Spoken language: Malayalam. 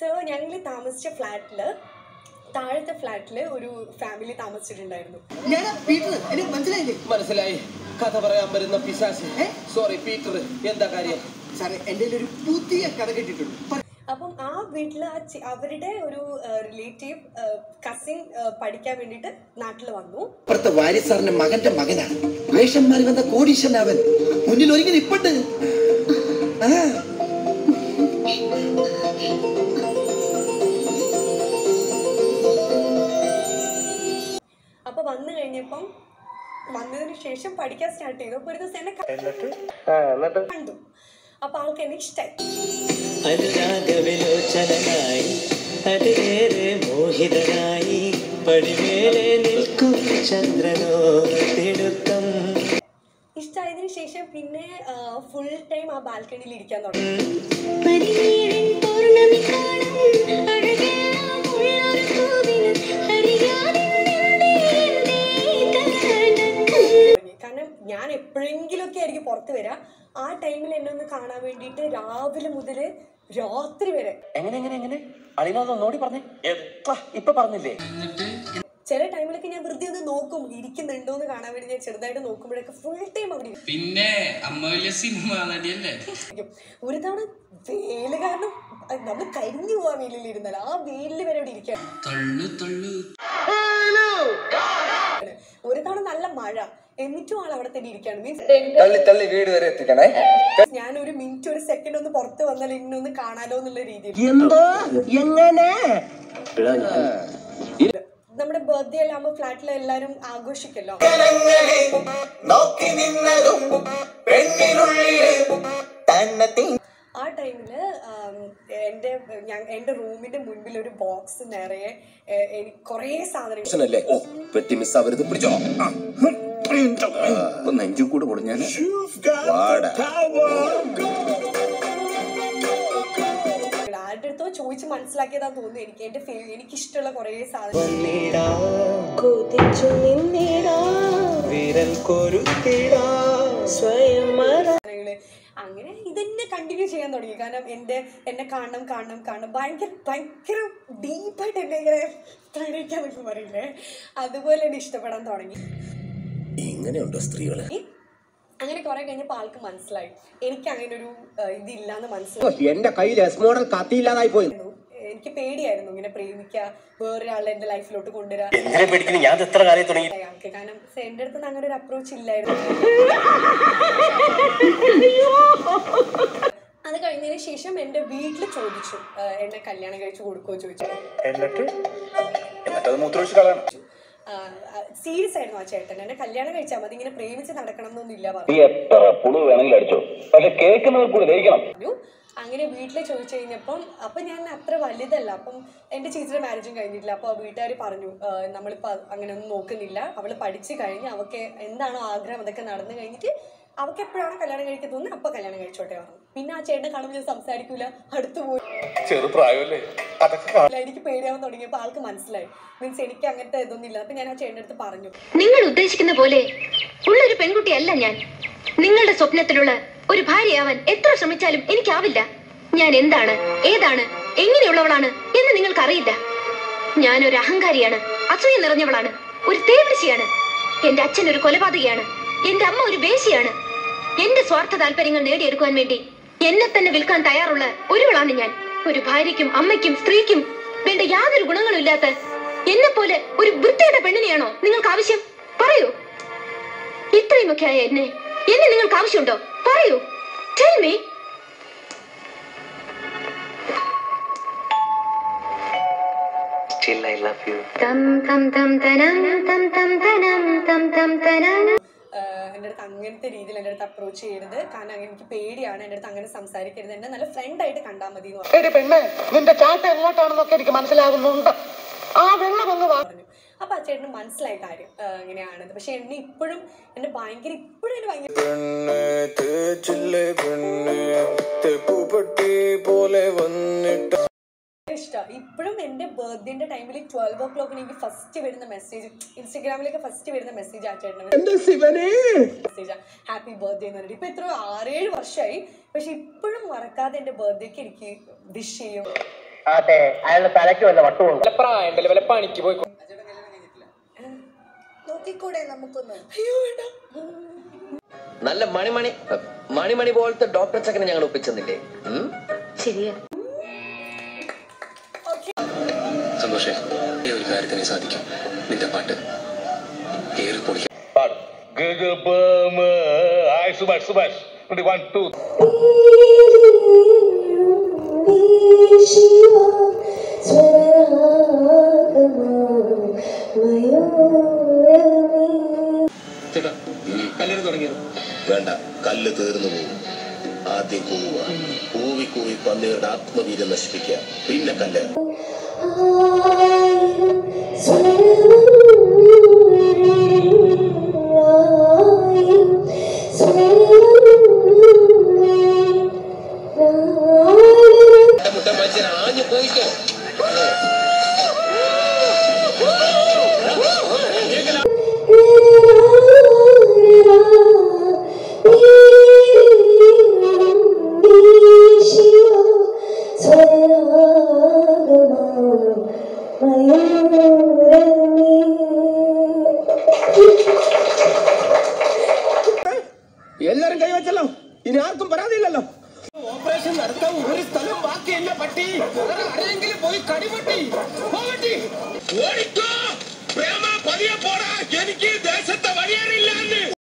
സോ ഞങ്ങൾ താമസിച്ച ഫ്ലാറ്റില് താഴത്തെ ഫ്ലാറ്റില് ഒരു ഫാമിലി താമസിച്ചിട്ടുണ്ടായിരുന്നു ഞാൻ പീറ്റർ എനിക്ക് മനസ്സിലായില്ലേ മനസ്സിലായി കഥ പറയാൻ വരുന്ന പിശാശ് സോറി പീറ്റർ എന്താ കാര്യം സാറേ എൻ്റെ ഒരു പുതിയ കഥ കേട്ടിട്ടുണ്ട് പറ- അപ്പം ആ വീട്ടിൽ ആ ചെ- അവരുടെ ഒരു റിലേറ്റീവ് കസിൻ പഠിക്കാൻ വേണ്ടിയിട്ട് നാട്ടിൽ വന്നു അപ്പുറത്തെ വാര്യർ സാറിന്റെ മകന്റെ മകനാണ് വേഷം മാറി വന്ന കോടീശ്വരൻ അവൻ മുന്നിൽ ഒരുങ്ങി നിപ്പുണ്ട് ആ അപ്പൊ വന്നു കഴിഞ്ഞപ്പം വന്നതിന് ശേഷം പഠിക്കാൻ സ്റ്റാർട്ട് ചെയ്തു അപ്പൊ ഒരു ദിവസം എന്നെ ക- കണ്ടു അപ്പൊ ആൾക്ക് എന്നെ ഇഷ്ടമായി അനുരാഗവിലോചനായി അതിലേറെ മോഹിതനായി പടിമേലെ നിൽക്കും ചന്ദ്രനോ തിടുക്കം ഇഷ്ടമായതിനു ശേഷം പിന്നെ ഫുൾ ടൈം ആ ബാൽക്കണിയിൽ ഇരിക്കാൻ തുടങ്ങി പരിനീഴൻ പൗർണമി കാണും അഴകെല്ലാം ഉള്ളൊരു പൂവിനും അറിയാതെ നിന്നെ എന്തേ കാണും തുടങ്ങി. കാരണം ഞാൻ എപ്പോഴെങ്കിലുമൊക്കെ ആയിരിക്കും പുറത്ത് വരാം ആ ടൈമിൽ എന്നെ ഒന്ന് കാണാൻ വേണ്ടിയിട്ട് രാവിലെ മുതൽ രാത്രി വരെ എങ്ങനെ എങ്ങനെ എങ്ങനെ അളിനോട് ഒന്നോടി പറഞ്ഞേ ആ, ഇപ്പൊ പറഞ്ഞില്ലേ ചില ടൈമിലൊക്കെ ഞാൻ വെറുതെ ഒന്ന് നോക്കും ഇരിക്കുന്നുണ്ടോ എന്ന് കാണാൻ വേണ്ടി ഞാൻ ചെറുതായിട്ട് നോക്കുമ്പോഴൊക്കെ ഫുൾ ടൈം അവിടെ പിന്നെ അമ്മ വലിയ സിനിമ നടിയല്ലേ ഇരിക്കും ഒരു തവണ വെയില് കാരണം നമ്മൾ കരിഞ്ഞു പോവാ വെയിലിൽ ഇരുന്നാൽ ആ വെയിലിൽ വരെ അവിടെ ഇരിക്കാൻ തള്ളു തള്ളു ഒരു തവണ നല്ല മഴ എന്നിട്ടും ആൾ അവിടെ തന്നെ ഇരിക്കാണ് മീൻസ് തള്ളി തള്ളി വീട് വരെ എത്തിക്കണേ ഞാൻ ഒരു മിനിറ്റ് ഒരു സെക്കൻഡ് ഒന്ന് പുറത്ത് വന്നാൽ ഇന്നെ ഒന്ന് കാണാലോ എന്നുള്ള രീതിയിൽ എന്തോ എങ്ങനെ നമ്മുടെ ബർത്ത്ഡേ എല്ലാം ആകുമ്പോൾ ഫ്ലാറ്റിൽ എല്ലാവരും ആഘോഷിക്കല്ലോ ആ ടൈമില് എൻ്റെ ഞാൻ എൻ്റെ റൂമിന്റെ മുൻപിൽ ഒരു ബോക്സ് നിറയെ ഏഹ്, എനിക്ക് കുറേ സാധനങ്ങൾ പ്രശ്നമല്ലേ ഓ പെട്ടി മിസ് ആവരുത് പിടിച്ചോ ആ. ഇപ്പൊ നെഞ്ചു കൂടെ പൊടിഞ്ഞാൽ വാടാ ആരുടെ അടുത്തോ ചോദിച്ച് മനസ്സിലാക്കിയതാന്ന് തോന്നുന്നു എനിക്ക് എൻ്റെ ഫേ എനിക്ക് ഇഷ്ടമുള്ള കുറേ സാധനങ്ങൾ വന്നിടാം കൊതിച്ചു നിന്നിടാം വിരൽ കൊരുത്തിടാം സ്വയം മറ സാധനങ്ങള് അങ്ങനെ ഇതന്നെ കണ്ടിന്യൂ ചെയ്യാൻ തുടങ്ങി കാരണം എൻ്റെ എന്നെ കാണണം കാണണം കാണണം ഭയങ്കര ഭയങ്കര ഡീപ്പായിട്ട് എന്നെ ഇങ്ങനെ പ്രണയിക്കാന്നൊക്കെ പറയില്ലേ അതുപോലെ എന്നെ ഇഷ്ടപ്പെടാൻ തുടങ്ങി ഇങ്ങനെയുണ്ടോ സ്ത്രീകള് അങ്ങനെ കുറെ കഴിഞ്ഞപ്പോൾ ആൾക്ക് മനസ്സിലായി എനിക്ക് അങ്ങനെ ഒരു ഇതില്ലാന്ന് മനസ്സിലായി എന്റെ കയ്യിൽ എസ് മോഡൽ കത്തിയില്ലാതായി പോയി എനിക്ക് പേടിയായിരുന്നു ഇങ്ങനെ പ്രേമിക്കുക വേറൊരാളെ എൻ്റെ ലൈഫിലോട്ട് കൊണ്ടുവരാ എന്തിനെ പേടിക്കുന്നു ഞാൻ എത്ര കാര്യം തുടങ്ങി അയാൾക്ക് കാരണം എൻ്റെ അടുത്ത് നിന്ന് അങ്ങനെ ഒരു അപ്രോച്ച് ഇല്ലായിരുന്നു അത് കഴിഞ്ഞതിന് ശേഷം എൻ്റെ വീട്ടിൽ ചോദിച്ചു ആ, എന്നെ കല്യാണം കഴിച്ചു കൊടുക്കുമോ ചോദിച്ചു എന്നിട്ട് എന്നിട്ടത് മൂത്രമൊഴിച്ച് കളയണം സീരിയസ് ആയിരുന്നു ആ ചേട്ടൻ എന്നെ കല്യാണം കഴിച്ചാൽ മതി ഇങ്ങനെ പ്രേമിച്ച് നടക്കണം എന്നൊന്നുമില്ല നീ പറഞ്ഞു എത്ര പുളു വേണമെങ്കിലും അടിച്ചോ പക്ഷെ കേൾക്കുന്നവർ കൂടി ദഹിക്കണം അങ്ങനെ വീട്ടിൽ ചോദിച്ചു കഴിഞ്ഞപ്പം അപ്പം ഞാൻ അത്ര വലുതല്ല അപ്പം എൻ്റെ ചേച്ചിയുടെ മാരേജും കഴിഞ്ഞിട്ടില്ല അപ്പോൾ വീട്ടുകാർ പറഞ്ഞു "ആ, നമ്മളിപ്പോൾ അങ്ങനെ ഒന്നും നോക്കുന്നില്ല അവൾ പഠിച്ച് കഴിഞ്ഞ് അവൾക്ക് എന്താണോ ആഗ്രഹം അതൊക്കെ നടന്നു കഴിഞ്ഞിട്ട് അവൾക്ക് എപ്പോഴാണ് കല്യാണം കഴിക്കാൻ തോന്നുന്നത് അപ്പം കല്യാണം കഴിച്ചോട്ടെ പറഞ്ഞു പിന്നെ ആ ചേട്ടനെ കാണുമ്പോൾ ഞാൻ സംസാരിക്കൂല അടുത്ത് പോയി ചെറുപ്രായമല്ലേ അതൊക്കെ ഇല്ല, എനിക്ക് പേടിയാവാൻ തുടങ്ങിയപ്പോൾ ആൾക്ക് മനസ്സിലായി മീൻസ് എനിക്ക് അങ്ങനത്തെ ഇതൊന്നും ഇല്ല അപ്പം ഞാൻ ആ ചേട്ടൻ്റെ അടുത്ത് പറഞ്ഞു നിങ്ങൾ ഉദ്ദേശിക്കുന്ന പോലെ ഉള്ളൊരു പെൺകുട്ടിയല്ല ഞാൻ നിങ്ങളുടെ സ്വപ്നത്തിലുള്ള ഒരു ഭാര്യയാവാൻ എത്ര ശ്രമിച്ചാലും എനിക്കാവില്ല ഞാൻ എന്താണ് ഏതാണ് എങ്ങനെയുള്ളവളാണ് എന്ന് നിങ്ങൾക്കറിയില്ല ഞാൻ ഒരു അഹങ്കാരിയാണ് അസൂയ നിറഞ്ഞവളാണ് ഒരു തേവിളിശിയാണ് എന്റെ അച്ഛൻ ഒരു കൊലപാതകയാണ് എന്റെ അമ്മ ഒരു വേശിയാണ് എന്റെ സ്വാർത്ഥ താല്പര്യങ്ങൾ നേടിയെടുക്കുവാൻ വേണ്ടി എന്നെ തന്നെ വിൽക്കാൻ തയ്യാറുള്ള ഒരുവളാണ് ഞാൻ ഒരു ഭാര്യയ്ക്കും അമ്മയ്ക്കും സ്ത്രീക്കും വേണ്ട യാതൊരു ഗുണങ്ങളും ഇല്ലാത്ത എന്നെ പോലെ ഒരു വൃത്തിയുടെ പെണ്ണിനെയാണോ നിങ്ങൾക്ക് ആവശ്യം പറയൂ ഇത്രയുമൊക്കെ ആയ എന്നെ എന്നെ നിങ്ങൾക്ക് ആവശ്യമുണ്ടോ പറയൂ tell me Still I love you. തം തം തം തനം തം തം തനം തം തം തനം ആഹ് എൻ്റെ അടുത്ത് അങ്ങനത്തെ രീതിയിൽ എൻ്റെ അടുത്ത് അപ്രോച്ച് ചെയ്യരുത് കാരണം എനിക്ക് പേടിയാണ് എൻ്റെ അടുത്ത് അങ്ങനെ സംസാരിക്കരുത് എന്നെ നല്ല ഫ്രണ്ടായിട്ട് കണ്ടാൽ മതി എന്ന് പറഞ്ഞു എടി പെണ്ണെ നിന്റെ ചാട്ട എങ്ങോട്ടാണെന്നൊക്കെ എനിക്ക് മനസ്സിലാകുന്നുണ്ട് ആ വെള്ളം അങ്ങ് വാ പറഞ്ഞു അപ്പൊ ആ ചേട്ടന് മനസ്സിലായ കാര്യം ആഹ് ഇങ്ങനെയാണത് പക്ഷെ എന്നെ ഇപ്പോഴും എന്നെ ഭയങ്കര ഇപ്പോഴും എന്നെ ഭയങ്കര പെണ്ണ് തേച്ചില്ലേ പെണ്ണ് തെപ്പുപെട്ടി പോലെ വന്നിട്ട് ഇഷ്ടമാണ് ഇപ്പോഴും എൻ്റെ ബർത്ത്ഡേന്റെ ടൈമിൽ ട്വൽവ് ഓ ക്ലോക്കിന് എനിക്ക് ഫസ്റ്റ് വരുന്ന മെസ്സേജ് ഇൻസ്റ്റഗ്രാമിലൊക്കെ ഫസ്റ്റ് വരുന്ന മെസ്സേജ് ആ ചേട്ടന് എന്റെ ശിവനെ മെസ്സേജ് ഹാപ്പി ബർത്ത്ഡേ എന്ന് പറഞ്ഞിട്ട് ഇപ്പൊ എത്ര ആറേഴ് വർഷമായി പക്ഷെ ഇപ്പോഴും മറക്കാതെ എൻ്റെ ബർത്ത്ഡേക്ക് എനിക്ക് വിഷ് ചെയ്യും അതെ അയാളുടെ തലയ്ക്ക് വല്ല വട്ടുമുണ്ട് പ്രായണ്ടല്ലേ വല്ല പണിക്ക് പോയി നോക്കിക്കൂടെ നമുക്കൊന്ന് അയ്യോ വേണ്ട നല്ല മണിമണി മണിമണി പോലത്തെ ഡോക്ടർ ചക്കനെ ഞങ്ങൾ ഒപ്പിച്ചെന്നില്ലേ ഉം? ശരിയാ സന്തോഷേ ഈ ഒരു കാര്യത്തിനെ സാധിക്കും നിന്റെ പാട്ട് കേറി പൊളിക്കാം സുഭാഷ് സുഭാഷ് വൺ ടു ചേട്ടാ കല്ലിന് തുടങ്ങിയത് വേണ്ട കല്ല് തീർന്നു പോകും ആദ്യം കൂവുക കൂവി കൂവി പന്നികളുടെ ആത്മവീര്യം നശിപ്പിക്കുക പിന്നെ കല്ല് മുട്ട മനുഷ്യൻ ആഞ്ഞു പോയിക്കോ എല്ലാരും കൈവച്ചല്ലോ ഇനി ആർക്കും പരാതിയില്ലല്ലോ ഓപ്പറേഷൻ നടത്താൻ ഒരു സ്ഥലം ബാക്കിയില്ല പട്ടി വേറെ ആരെങ്കിലും പോയി കടിപട്ടി പോകട്ടി ഓടിക്കോ പ്രേമ പതിയെ പോടാ എനിക്ക് ദേശത്തെ വഴിയേറില്ല